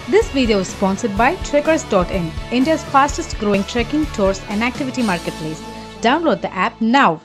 This video is sponsored by Trekkers.in, India's fastest growing trekking, tours, and activity marketplace. Download the app now.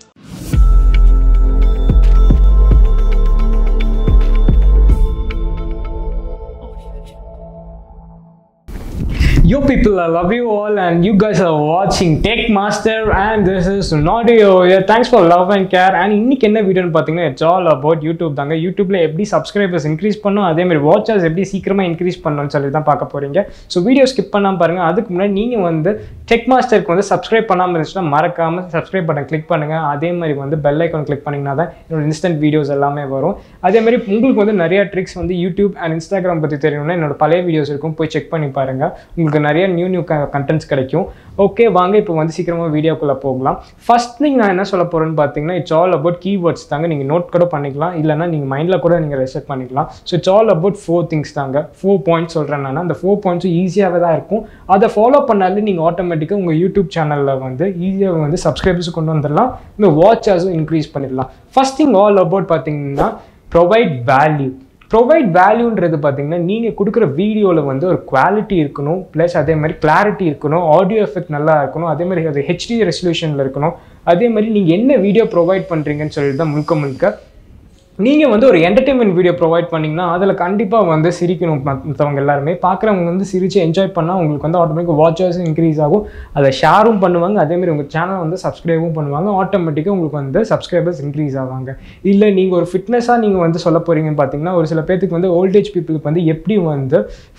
Yo people, I love you all and you guys are watching Tech Master and this is Naudio. Yeah, thanks for love and care and இன்னைக்கு என்ன வீடியோன்னு பார்த்தீங்கன்னா it's all about YouTube தாங்க யூடியூப்ல எப்படி subscribers increase பண்ணும் அதே மாதிரி வாட்சர்ஸ் எப்படி சீக்கிரமாக இன்க்ரீஸ் பண்ணணும்னு சொல்லி தான் பார்க்க போறீங்க ஸோ வீடியோ ஸ்கிப் பண்ணாம பாருங்க அதுக்கு முன்னாடி நீங்கள் வந்து டெக் மாஸ்டருக்கு வந்து சப்ஸ்கிரைப் பண்ணாமல் இருந்துச்சுன்னா மறக்காம சப்ஸ்கிரைப் பட்டன் கிளிக் பண்ணுங்க அதே மாதிரி வந்து பெல் ஐக்கான் கிளிக் பண்ணிங்கன்னா தான் என்னோட இன்ஸ்டன்ட் வீடியோஸ் எல்லாமே வரும் அதே மாதிரி உங்களுக்கு வந்து நிறைய ட்ரிக்ஸ் வந்து யூடியூப் அண்ட் இன்ஸ்டாகிராம் பற்றி தெரியணும்னா என்னோட பழைய வீடியோஸ் இருக்கும் போய் செக் பண்ணி பாருங்க உங்களுக்கு நிறைய நியூ நியூ கண்டென்ட்ஸ் கிடைக்கும் ஓகே வாங்க இப்போ வந்து சீக்கிரமாக வீடியோக்குள்ளே போகலாம் ஃபர்ஸ்ட் திங் நான் என்ன சொல்ல போகிறேன்னு பார்த்தீங்கன்னா இட்ஸ் ஆல் அபவுட் கீவேர்ட்ஸ் தாங்க நீங்கள் நோட் கூட பண்ணிக்கலாம் இல்லைனா நீங்கள் மைண்டில் கூட நீங்கள் ரெசெட் பண்ணிக்கலாம் so it's all about four things தாங்க ஃபோர் பாயிண்ட்ஸ் சொல்கிறேன் நான் அந்த ஃபோர் பாயிண்ட்ஸும் ஈஸியாகவே தான் இருக்கும் அதை ஃபாலோ பண்ணாலே நீங்கள் ஆட்டோமேட்டிக்காக உங்கள் யூடியூப் சேனலில் வந்து ஈஸியாக வந்து சப்ஸ்கிரைபர்ஸ் கொண்டு வந்துடலாம் இந்த வாட்சர்ஸும் இன்க்ரீஸ் பண்ணிடலாம் ஃபர்ஸ்ட் திங் ஆல் அபவுட் பார்த்தீங்கன்னா ப்ரொவைட் வேல்யூ ப்ரொவைட் வேல்யூன்றது பார்த்தீங்கன்னா நீங்கள் கொடுக்குற வீடியோவில் வந்து ஒரு குவாலிட்டி இருக்கணும் ப்ளஸ் அதே மாதிரி கிளாரிட்டி இருக்கணும் ஆடியோ எஃபெக்ட் நல்லா இருக்கணும் அதே மாதிரி அது ஹெச்டி ரெசல்யூஷனில் இருக்கணும் அதே மாதிரி நீங்கள் என்ன வீடியோ ப்ரொவைட் பண்ணுறீங்கன்னு சொல்லிட்டு தான் முழுக்க முழுக்க நீங்கள் வந்து ஒரு என்டர்டெயின்மெண்ட் வீடியோ ப்ரொவைட் பண்ணிங்கன்னா அதில் கண்டிப்பாக வந்து சிரிக்கணும் மற்றவங்க எல்லாருமே பார்க்குறவங்க வந்து சிரித்து என்ஜாய் பண்ணால் உங்களுக்கு வந்து ஆட்டோமேட்டிக் வாட்சர்ஸ் இன்க்ரீஸ் ஆகும் அதை ஷேரும் பண்ணுவாங்க அதேமாதிரி உங்கள் சேனல் வந்து சப்ஸ்கிரைபும் பண்ணுவாங்க ஆட்டோமேட்டிக்காக உங்களுக்கு வந்து சப்ஸ்கிரைபர்ஸ் இன்க்ரீஸ் ஆவாங்க இல்லை நீங்கள் ஒரு ஃபிட்னஸாக நீங்கள் வந்து சொல்ல போகிறீங்கன்னு பார்த்தீங்கன்னா ஒரு சில பேத்துக்கு வந்து ஓல்டேஜ் பீப்புளுக்கு வந்து எப்படி வந்து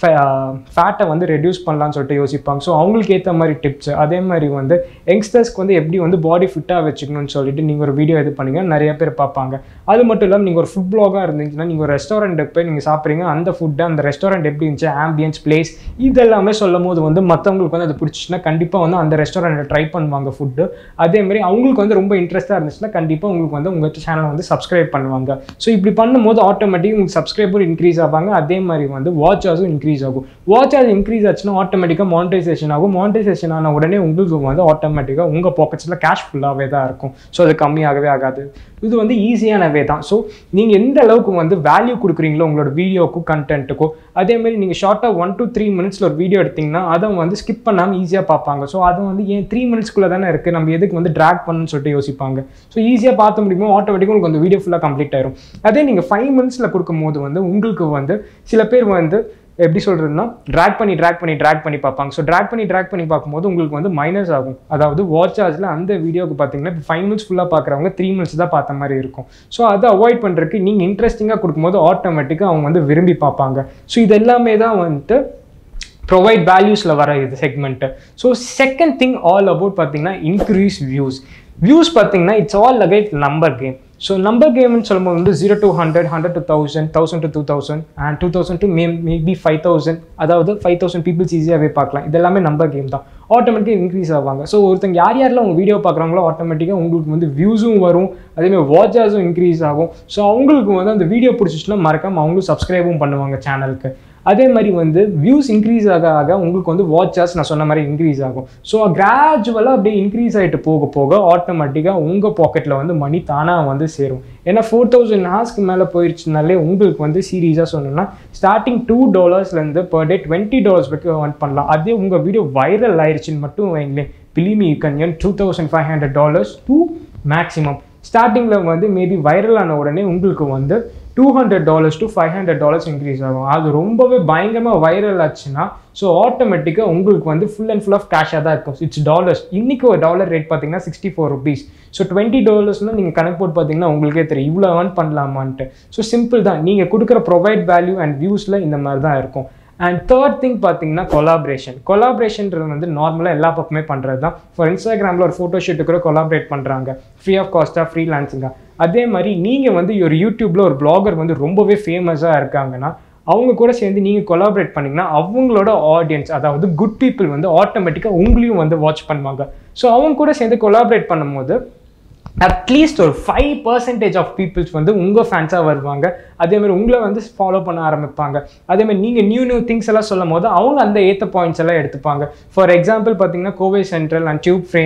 ஃபேட்டை வந்து ரெடியூஸ் பண்ணலாம்னு சொல்லிட்டு யோசிப்பாங்க ஸோ அவங்களுக்கு ஏற்ற மாதிரி டிப்ஸ் அதே மாதிரி வந்து யங்ஸ்டர்ஸ்க்கு வந்து எப்படி வந்து பாடி ஃபிட்டாக வச்சுக்கணும்னு சொல்லிட்டு நீங்கள் ஒரு வீடியோ இது பண்ணீங்க நிறைய பேர் பார்ப்பாங்க அது மட்டும் இல்லாமல் நீங்கள் ஒரு ஃபுட் பிளாகாக இருந்துச்சுன்னா நீங்கள் ஒரு ரெஸ்டாரண்ட்டுக்கு போய் நீங்கள் சாப்பிட்றீங்க அந்த ஃபுட்டு அந்த ரெஸ்டாரண்ட் எப்படி இருந்துச்சு ஆம்பியன்ஸ் பிளேஸ் இதெல்லாமே சொல்லும் போது வந்து மற்றவங்களுக்கு வந்து அது பிடிச்சிச்சுன்னா கண்டிப்பாக வந்து அந்த ரெஸ்டாரண்ட்டை ட்ரை பண்ணுவாங்க ஃபுட்டு அதேமாதிரி அவங்களுக்கு வந்து ரொம்ப இன்ட்ரெஸ்ட்டாக இருந்துச்சுன்னா கண்டிப்பாக உங்களுக்கு வந்து உங்கள் சேனலை வந்து சப்ஸ்கிரைப் பண்ணுவாங்க ஸோ இப்படி பண்ணும்போது ஆட்டோமேட்டிக் உங்களுக்கு சப்ஸ்கிரைபர் இன்க்ரீஸ் ஆவாங்க அதே மாதிரி வந்து வாட்சர்ஸும் இன்க்ரீஸ் ஆகும் வாட்சர்ஸ் இன்க்ரீஸ் ஆச்சுன்னா ஆட்டோமேட்டிக்காக மானிட்டைசேஷன் ஆகும் மானிட்டைசேஷன் ஆன உடனே உங்களுக்கு வந்து ஆட்டோமேட்டிக்காக உங்கள் பாக்கெட்ஸில் கேஷ் ஃபுல்லாகவே தான் இருக்கும் ஸோ அது கம்மியாகவே ஆகாது இது வந்து ஈஸியான வே தான் ஸோ நீங்கள் எந்த அளவுக்கு வந்து வேல்யூ கொடுக்குறீங்களோ உங்களோட வீடியோக்கும் கண்டென்ட்டுக்கும் அதேமாதிரி நீங்கள் ஷார்ட்டாக ஒன் டு த்ரீ மினிட்ஸில் ஒரு வீடியோ எடுத்திங்கன்னா அதை வந்து ஸ்கிப் பண்ணாமல் ஈஸியாக பார்ப்பாங்க ஸோ அது வந்து ஏன் த்ரீ மினிட்ஸ்க்குள்ளே தானே இருக்குது நம்ம எதுக்கு வந்து ட்ராக் பண்ணணும்னு சொல்லிட்டு யோசிப்பாங்க ஸோ ஈஸியாக பார்த்து முடியுமோ ஆட்டோமேட்டிக்காக உங்களுக்கு அந்த வீடியோ ஃபுல்லாக கம்ப்ளீட் ஆயிரும் அதே நீங்கள் ஃபைவ் மினிட்ஸில் கொடுக்கும் போது வந்து உங்களுக்கு வந்து சில பேர் வந்து எப்படி சொல்கிறதுனா ட்ராக் பண்ணி ட்ராக் பண்ணி ட்ராக் பண்ணி பார்ப்பாங்க ஸோ ட்ராக் பண்ணி ட்ராக் பண்ணி பார்க்கும்போது உங்களுக்கு வந்து மைனஸ் ஆகும் அதாவது வாட்ச் சார்ஜில் அந்த வீடியோக்கு பார்த்தீங்கன்னா இப்போ ஃபைவ் மினிட்ஸ் ஃபுல்லாக பார்க்குறவங்க த்ரீ மினிட்ஸ் தான் பார்த்த மாதிரி இருக்கும் ஸோ அதை அவாய்ட் பண்ணுறதுக்கு நீங்கள் இன்ட்ரெஸ்டிங்காக கொடுக்கும்போது ஆட்டோமேட்டிக்காக அவங்க வந்து விரும்பி பார்ப்பாங்க ஸோ இது எல்லாமே தான் வந்துட்டு ப்ரொவைட் வேல்யூஸில் வர இது segment so second thing all about பார்த்தீங்கன்னா இன்க்ரீஸ் வியூஸ் வியூஸ் பார்த்தீங்கன்னா இட்ஸ் ஆல் அகைட் நம்பர் கேம் ஸோ நம்பர் கேம்னு சொல்லும்போது வந்து zero to hundred hundred to thousand thousand to two thousand and two thousand to may maybe five thousand அதாவது five thousand peoples ஈஸியாகவே பார்க்கலாம் இது எல்லாமே நம்பர் கேம் தான் ஆட்டோமேட்டிக்காக இன்க்ரீஸ் ஆவாங்க ஸோ ஒருத்தங்க யார் யாரெல்லாம் உங்கள் வீடியோ பார்க்குறாங்களோ ஆட்டோமேட்டிக்காக உங்களுக்கு வந்து வியூஸும் வரும் அதேமாதிரி வாட்சர்ஸும் இன்க்ரீஸ் ஆகும் ஸோ அவங்களுக்கு வந்து அந்த வீடியோ பிடிச்சிச்சுன்னா மறக்காமல் அவங்களும் சப்ஸ்கிரைபும் பண்ணுவாங்க சேனலுக்கு அதே மாதிரி வந்து வியூஸ் இன்க்ரீஸ் ஆக ஆக உங்களுக்கு வந்து வாட்சர்ஸ் நான் சொன்ன மாதிரி இன்க்ரீஸ் ஆகும் ஸோ கிராஜுவலாக அப்படியே இன்க்ரீஸ் ஆகிட்டு போக போக ஆட்டோமேட்டிக்காக உங்கள் பாக்கெட்டில் வந்து மணி தானாக வந்து சேரும் ஏன்னா ஃபோர் தௌசண்ட் ஹார்ஸ்க்கு மேலே போயிடுச்சுனாலே உங்களுக்கு வந்து சீரியஸாக சொன்னோம்னா ஸ்டார்டிங் டூ டாலர்ஸ்லேருந்து பர் டே டுவெண்ட்டி டாலர்ஸ் வரைக்கும் earn பண்ணலாம் அதே உங்கள் வீடியோ வைரல் ஆயிடுச்சுன்னு மட்டும் வைங்களேன் believe me you can earn two thousand five hundred dollars to maximum ஸ்டார்டிங்கில் வந்து மேபி வைரல் ஆன உடனே உங்களுக்கு வந்து two hundred dollars to five hundred dollars increase ஆகும் அது ரொம்பவே பயங்கரமாக வைரல் ஆச்சுன்னா ஸோ ஆட்டோமேட்டிக்காக உங்களுக்கு வந்து ஃபுல் அண்ட் ஃபுல் ஆஃப் கேஷாக தான் இருக்கும் இட்ஸ் டாலர்ஸ் இன்றைக்கி ஒரு டாலர் ரேட் பார்த்தீங்கன்னா sixty four rupees so twenty டாலர்ஸ்னால் நீங்கள் கணக்கு போட்டு பார்த்தீங்கன்னா உங்களுக்கே தெரியும் இவ்வளோ ஏர்ன் பண்ணலாமான்ட்டு ஸோ சிம்பிள் தான் நீங்கள் கொடுக்குற ப்ரொவைட் வேல்யூ அண்ட் வியூஸில் இந்த மாதிரி தான் இருக்கும் அண்ட் தேர்ட் திங் பார்த்தீங்கன்னா கொலாபரேஷன் கொலாபரேஷன்ன்றது வந்து நார்மலாக எல்லா பக்கமே பண்ணுறது தான் ஃபார் இன்ஸ்டாகிராமில் ஒரு ஃபோட்டோ ஷூட்டு கூட கொலாபரேட் பண்ணுறாங்க ஃப்ரீ ஆஃப் காஸ்ட்டாக ஃப்ரீ லான்சிங்காக அதே மாதிரி நீங்கள் வந்து ஒரு யூடியூப்பில் ஒரு பிளாகர் வந்து ரொம்பவே ஃபேமஸாக இருக்காங்கன்னா அவங்க கூட சேர்ந்து நீங்கள் கொலாபரேட் பண்ணிங்கன்னா அவங்களோட ஆடியன்ஸ் அதாவது குட் பீப்புள் வந்து ஆட்டோமேட்டிக்காக உங்களையும் வந்து வாட்ச் பண்ணுவாங்க ஸோ அவங்க கூட சேர்ந்து கொலாபரேட் பண்ணும்போது அட்லீஸ்ட் ஒரு ஃபைவ் பர்சன்டேஜ் ஆஃப் பீப்புள்ஸ் வந்து உங்கள் ஃபேன்ஸாக வருவாங்க அதேமாதிரி உங்களை வந்து ஃபாலோ பண்ண ஆரம்பிப்பாங்க அதேமாதிரி நீங்கள் நியூ நியூ திங்ஸ் எல்லாம் சொல்லும் போது அவங்க அந்த ஏற்ற பாயிண்ட்ஸ் எல்லாம் எடுத்துப்பாங்க ஃபார் எக்ஸாம்பிள் பார்த்தீங்கன்னா Kovai central and tube frames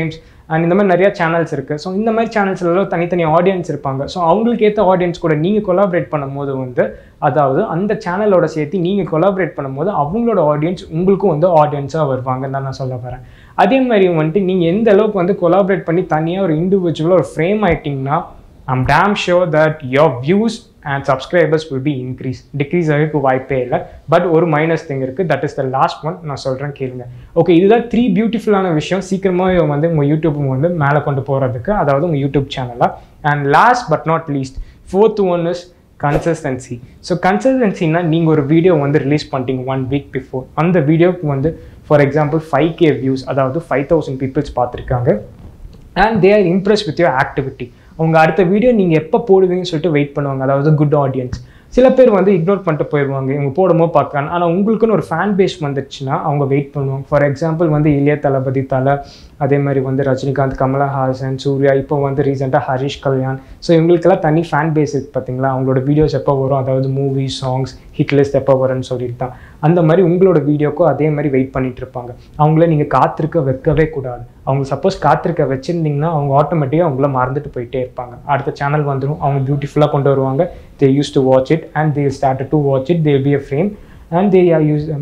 and இந்த மாதிரி நிறைய சேனல்ஸ் இருக்குது ஸோ இந்த மாதிரி சேனல்ஸ்லாம் தனித்தனி ஆடியன்ஸ் இருப்பாங்க ஸோ அவங்களுக்கு ஏற்ற ஆடியன்ஸ் கூட நீங்கள் கொலாபரேட் பண்ணும்போது வந்து அதாவது அந்த சேனலோட சேர்த்து நீங்கள் கொலாபரேட் பண்ணும்போது அவங்களோட ஆடியன்ஸ் உங்களுக்கும் வந்து ஆடியன்ஸாக வருவாங்கன்னு தான் நான் சொல்ல வரேன் அதே மாதிரி வந்துட்டு நீங்கள் எந்த அளவுக்கு வந்து கொலாபரேட் பண்ணி தனியாக ஒரு இண்டிவிஜுவலாக ஒரு ஃப்ரேம் ஆயிட்டிங்கன்னா I'm damn sure that your views and subscribers will be increase decrease ஆகிறதுக்கு வாய்ப்பே இல்லை பட் ஒரு மைனஸ் திங் இருக்குது that is the last one நான் சொல்கிறேன் கேளுங்க ஓகே இதுதான் த்ரீ பியூட்டிஃபுல்லான விஷயம் சீக்கிரமாக வந்து உங்கள் யூடியூப் வந்து மேலே கொண்டு போகிறதுக்கு அதாவது உங்கள் யூடியூப் சேனலாக and last but not least fourth one is consistency so கன்சிஸ்டன்சினா நீங்கள் ஒரு வீடியோ வந்து ரிலீஸ் பண்ணிட்டீங்க ஒன் வீக் பிஃபோர் அந்த வீடியோக்கு வந்து for example five K views அதாவது ஃபைவ் தௌசண்ட் பீப்புள்ஸ் பார்த்துருக்காங்க and they are impress with your activity உங்க அடுத்த வீடியோ நீங்கள் எப்போ போடுவீங்கன்னு சொல்லிட்டு வெயிட் பண்ணுவாங்க அதாவது குட் ஆடியன்ஸ் சில பேர் வந்து இக்னோர் பண்ணிட்டு போயிடுவாங்க இவங்க போடும்போது பார்க்கலாம் ஆனால் உங்களுக்குன்னு ஒரு ஃபேன் பேஸ் வந்துச்சுன்னா அவங்க வெயிட் பண்ணுவாங்க ஃபார் எக்ஸாம்பிள் வந்து இளைய தளபதி தலை அதே மாதிரி வந்து ரஜினிகாந்த் கமலஹாசன் சூர்யா இப்போ வந்து ரீசெண்டாக ஹரிஷ் கல்யாண் ஸோ இவங்களுக்கெல்லாம் தனி ஃபேன் பேஸ் இருக்குது பார்த்தீங்களா அவங்களோட வீடியோஸ் எப்போ வரும் அதாவது மூவி சாங்ஸ் ஹிட் லிஸ்ட் எப்போ வரும்னு சொல்லிட்டு தான் அந்த மாதிரி உங்களோட வீடியோக்கும் அதே மாதிரி வெயிட் பண்ணிட்டு இருப்பாங்க அவங்கள நீங்கள் காத்திருக்க வைக்கவே கூடாது அவங்க சப்போஸ் காத்திருக்க வச்சிருந்தீங்கன்னா அவங்க ஆட்டோமேட்டிக்காக அவங்கள மறந்துட்டு போயிட்டே இருப்பாங்க அடுத்த சேனல் வந்துடும் அவங்க பியூட்டிஃபுல்லாக கொண்டு வருவாங்க they use to watch it and they start to watch it they be a frame and they are use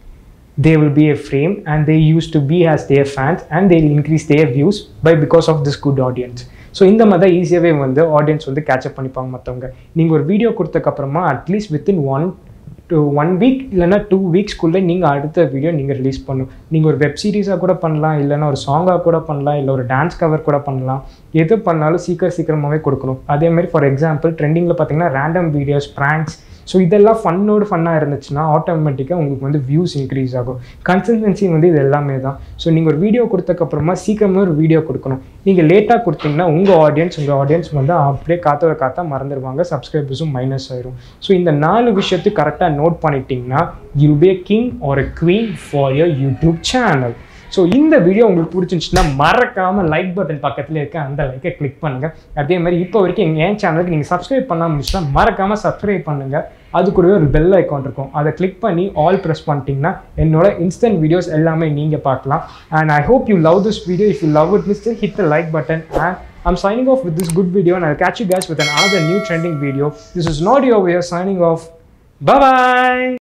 they will be a frame and they used to be as their fans and they will increase their views by because of this good audience so இந்த மாதிரி தான் ஈஸியாகவே வந்து audience வந்து catch-up பண்ணிப்பாங்க மற்றவங்க நீங்கள் ஒரு வீடியோ கொடுத்தக்கப்புறமா at least within one to one week இல்லைனா டூ வீக்ஸ்க்குள்ளே நீங்கள் அடுத்த வீடியோ நீங்கள் ரிலீஸ் பண்ணணும் நீங்கள் ஒரு வெப் சீரிஸாக கூட பண்ணலாம் இல்லைனா ஒரு சாங்காக கூட பண்ணலாம் இல்லை ஒரு டான்ஸ் கவர் கூட பண்ணலாம் எது பண்ணாலும் சீக்கிரம் சீக்கிரமாகவே கொடுக்கணும் அதே மாதிரி ஃபார் எக்ஸாம்பிள் ட்ரெண்டிங்கில் பார்த்தீங்கன்னா ரேண்டம் வீடியோஸ் ப்ராங்க்ஸ் ஸோ இதெல்லாம் ஃபன்னோடு ஃபன்னாக இருந்துச்சுன்னா ஆட்டோமேட்டிக்காக உங்களுக்கு வந்து வியூஸ் இன்க்ரீஸ் ஆகும் கன்சிஸ்டன்சி வந்து இது எல்லாமே தான் ஸோ நீங்கள் ஒரு வீடியோ கொடுத்தக்கப்புறமா சீக்கிரமாக ஒரு வீடியோ கொடுக்கணும் நீங்கள் லேட்டாக கொடுத்தீங்கன்னா உங்கள் ஆடியன்ஸ் உங்கள் ஆடியன்ஸ் வந்து அப்படியே காத்தோட காத்தா மறந்துடுவாங்க சப்ஸ்கிரைபர்ஸும் மைனஸ் ஆயிரும் ஸோ இந்த நாலு விஷயத்துக்கு கரெக்டாக நோட் பண்ணிட்டீங்கன்னா you be king or a queen for your YouTube channel so இந்த வீடியோ உங்களுக்கு பிடிச்சிருந்துச்சுன்னா மறக்காம லைக் பட்டன் பக்கத்தில் இருக்க அந்த லைக்கை கிளிக் பண்ணுங்க அதே மாதிரி இப்போ வரைக்கும் எங்கள் என் சேனலுக்கு நீங்கள் சப்ஸ்கிரைப் பண்ணாமல் இருந்துச்சுன்னா மறக்காம சப்ஸ்கிரைப் பண்ணுங்க அது கூடவே ஒரு பெல் ஐக்கான் இருக்கும் அதை கிளிக் பண்ணி ஆல் ப்ரெஸ் பண்ணிட்டீங்கன்னா என்னோட இன்ஸ்டன்ட் வீடியோஸ் எல்லாமே நீங்கள் பார்க்கலாம் and I hope you love this video if you love it mister hit the like button and I'm signing off with this good video and I'll catch you guys with another new trending video. This is Naughty over here signing off. Bye bye.